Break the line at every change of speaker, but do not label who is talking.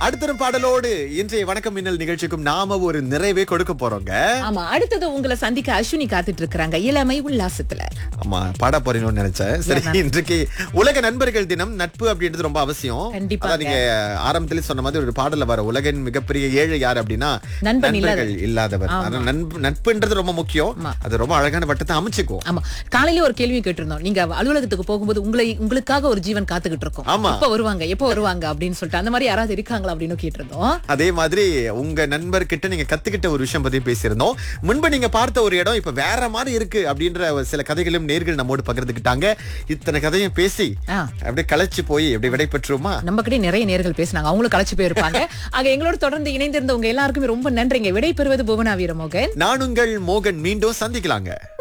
அடுத்த பாடலோடு இன்றைய வணக்கம் மின்னல் நிகழ்ச்சிக்கும் நாம ஒரு நிறைவே கொடுக்க போறோங்க
ஆமா அடுத்தது உங்களை சந்திக்க அஸ்வினி காத்துட்டு இருக்காங்க இளமை உல்லாசத்துல
ஆமா பாட போறீங்கன்னு நினைச்சேன் சரி இன்றைக்கு உலக நண்பர்கள் தினம் நட்பு அப்படின்றது ரொம்ப அவசியம்
கண்டிப்பாங்க.
அதான் நீங்க ஆரம்பத்துல சொன்ன மாதிரி ஒரு பாடல்ல வர உலகின் மிகப்பெரிய ஏழை யார் அப்படின்னா
நண்பன்
நண்பர்கள் இல்லாதவர் அதனால நண்பு- நட்புன்றது ரொம்ப முக்கியம் அது ரொம்ப அழகான வட்டத்தை அமைச்சுக்கும்
ஆமா காலையில ஒரு கேள்வி கேட்டிருந்தோம் நீங்க அலுவலகத்துக்கு போகும்போது உங்களை உங்களுக்காக ஒரு ஜீவன் காத்துக்கிட்டு இருக்கோம்
ஆமா.
எப்ப வருவாங்க எப்ப வருவாங்க அப்படின்னு சொல்லிட்டு அந்த மாதிரி யாராவது இருக்காங்களா அப்படின்னு கேட்டிருந்தோம்
அதே மாதிரி உங்க நண்பர்கிட்ட நீங்க கத்துக்கிட்ட ஒரு விஷயம் பத்தி பேசியிருந்தோம் முன்பு நீங்க பார்த்த ஒரு இடம் இப்ப வேற மாதிரி இருக்கு அப்படின்ற ஒரு சில கதைகளும் நேர்கள் நம்மோடு பகிர்ந்துக்கிட்டாங்க இத்தனை கதையும் பேசி
ஆ.
அப்படியே களைச்சு போய் அப்படியே விடை பெற்றுமா
நம்ம கிட்ட நிறைய நேர்கள் பேசினாங்க அவங்களும் களைச்சு போயிருப்பாங்க ஆக எங்களோட தொடர்ந்து இணைந்திருந்த உங்க எல்லாருக்குமே ரொம்ப நன்றிங்க விடை பெறுவது புவனா வீரமோகன்
நான் உங்கள் மோகன் மீண்டும் சந்திக்கலாங்க